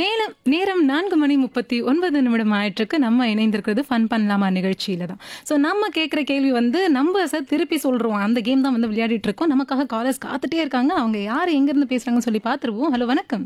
நேரம் நேரம் நான்கு மணி முப்பத்தி ஒன்பது நிமிடம் ஆயிட்டிருக்கு நம்ம இணைந்திருக்கிறது ஃபன் பண்ணலாமா நிகழ்ச்சியில தான் ஸோ நம்ம கேட்குற கேள்வி வந்து நம்ம சார் திருப்பி சொல்றோம் அந்த கேம் தான் வந்து விளையாடிட்டு இருக்கோம் நமக்காக காலர்ஸ் காத்துட்டே இருக்காங்க அவங்க யார் எங்கேருந்து பேசுறாங்கன்னு சொல்லி பார்த்துருவோம் ஹலோ வணக்கம்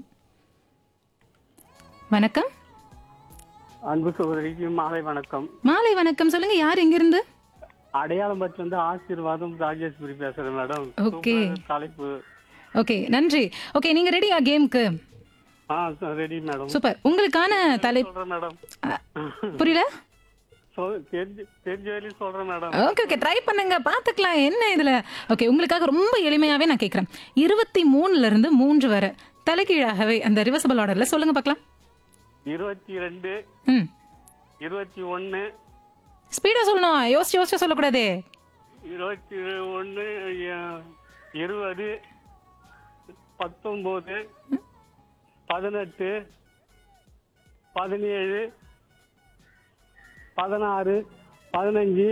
வணக்கம் அன்பு சகோதரிக்கு மாலை வணக்கம் மாலை வணக்கம் சொல்லுங்க யார் எங்கிருந்து அடையாளம் பற்றி வந்து ஆசீர்வாதம் ராஜேஸ்வரி பேசுறேன் மேடம் Okay. சூப்பர் தலைப்பு ஓகே நன்றி ஓகே நீங்க ரெடியா கேம்க்கு ஆ ரெடி மேடம் சூப்பர் உங்களுக்கான தலை சொல்றேன் மேடம் அ, புரியல சொல்- தெரிஞ்சு தெரிஞ்ச வரையும் சொல்றேன் மேடம் ஓகே ஓகே ட்ரை பண்ணுங்க பார்த்துக்கலாம் என்ன இதுல ஓகே உங்களுக்காக ரொம்ப எளிமையாவே நான் கேட்குறேன் இருபத்தி மூணுல இருந்து மூன்று வரை தலைகீழாகவே அந்த ரிவர்சபிள் ஆர்டர்ல சொல்லுங்க பார்க்கலாம் இருபத்தி ரெண்டு ம் இருபத்தி ஒன்னு ஸ்பீடா சொல்லணும் யோசிச்சு யோசிச்சு சொல்லக்கூடாதே இருபத்தி ஒன்னு இருபது பத்தொன்பது பதினெட்டு பதினேழு பதினாறு பதினஞ்சு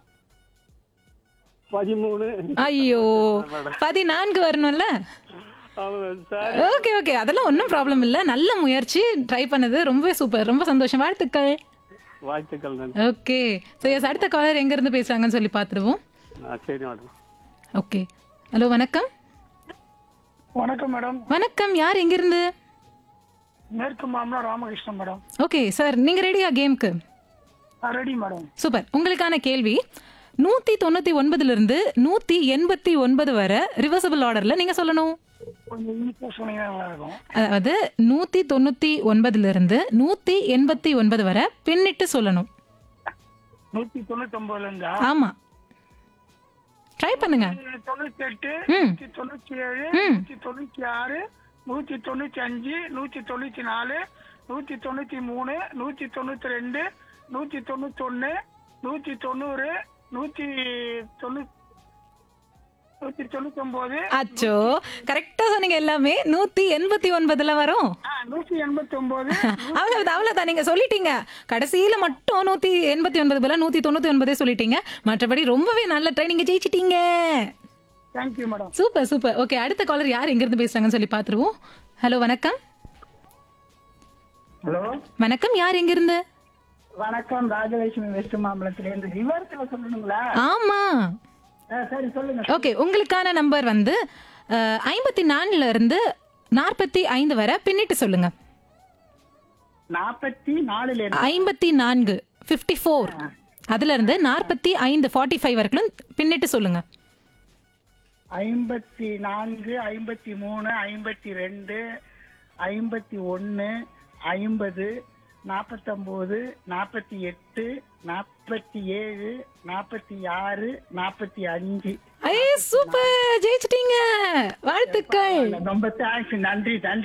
பதிமூணு ஐயோ பதினான்கு வரணும்ல ஆமாம் சார் ஓகே ஓகே அதெல்லாம் ஒன்றும் ப்ராப்ளம் இல்லை நல்ல முயற்சி ட்ரை பண்ணது ரொம்பவே சூப்பர் ரொம்ப சந்தோஷம் வாழ்த்துக்கள் வாழ்த்துக்கள் நன்றி ஓகே ஸோ எஸ் அடுத்த காலர் எங்கேருந்து பேசுகிறாங்கன்னு சொல்லி பார்த்துருவோம் ஆ, சரி மேடம் ஓகே ஹலோ வணக்கம் வணக்கம் மேடம் வணக்கம் யார் எங்கிருந்து மேற்கு மாமலா ராமகிருஷ்ணன் மேடம் ஓகே சார் நீங்கள் ரெடியா கேம்க்கு ரெடி மேடம் சூப்பர் உங்களுக்கான கேள்வி நூற்றி தொண்ணூற்றி ஒன்பதுலேருந்து நூற்றி எண்பத்தி ஒன்பது வரை ரிவர்சபிள் ஆர்டரில் நீங்கள் சொல்லணும் கொஞ்சம் ஈஸியாக சொன்னீங்கன்னா நல்லா இருக்கும் அதாவது நூற்றி தொண்ணூற்றி ஒன்பதுலேருந்து நூற்றி எண்பத்தி ஒன்பது வரை பின்னிட்டு சொல்லணும் நூத்தி தொண்ணூத்தி ஒன்பதுல இருந்தா ஆமாம் ட்ரை பண்ணுங்க தொண்ணூத்தி எட்டு ம் நூத்தி தொண்ணூத்தி ஏழு ம். நூத்தி தொண்ணூத்தி ஆறு நூத்தி தொண்ணூத்தி அஞ்சு நூத்தி தொண்ணூத்தி நாலு நூத்தி தொண்ணூத்தி மூணு நூத்தி தொண்ணூத்தி ரெண்டு நூத்தி தொண்ணூத்தி ஒண்ணு நூத்தி தொண்ணூறு நூத்தி தொண்ணூத்தி நூத்தி தொண்ணூத்தி ஒன்பது அச்சோ கரெக்டாக சொன்னீங்க எல்லாமே நூற்றி எண்பத்தி ஒன்பதுல வரும் ஆ, நூத்தி எண்பத்தி ஒன்பது அவ்வளவுதான் அவ்வளவுதான் நீங்க சொல்லிட்டீங்க கடைசியில மட்டும் நூத்தி எண்பத்தி ஒன்பது பதிலா நூத்தி தொண்ணூத்தி ஒன்பதே சொல்லிட்டீங்க மற்றபடி ரொம்பவே நல்ல ட்ரை நீங்க ஜெயிச்சிட்டீங்க thank you madam super super okay அடுத்த காலர் யார் எங்க இருந்து பேசுறாங்கன்னு சொல்லி பாத்துருவோம் ஹலோ வணக்கம் ஹலோ வணக்கம் யார் எங்க இருந்து வணக்கம் ராஜலட்சுமி வெஸ்ட் மாம்பலத்துல இருந்து ரிவர்ஸ்ல சொல்லணுங்களா ஆமா ஆ, சரி சொல்லுங்க ஓகே உங்களுக்கான நம்பர் வந்து ஐம்பத்தி நாலுல இருந்து நாற்பத்தி ஐந்து வரை பின்னிட்டு சொல்லுங்க நாற்பத்தி நாலுல இருந்து ஐம்பத்தி நான்கு ஃபிஃப்டி ஃபோர் அதுல இருந்து நாற்பத்தி ஐந்து ஃபார்ட்டி ஃபைவ் வரைக்கும் பின்னிட்டு சொல்லுங்க ஐம்பத்தி நான்கு ஐம்பத்தி மூணு ஐம்பத்தி ரெண்டு ஐம்பத்தி ஒன்று ஐம்பது நாற்பத்தொம்போது நாற்பத்தி எட்டு நாற்பத்தி ஏழு நாற்பத்தி ஆறு நாற்பத்தி அஞ்சு ஐ சூப்பர் ஜெயிச்சிட்டீங்க வாழ்த்துக்கள் ரொம்ப தேங்க்ஸ் நன்றி நன்றி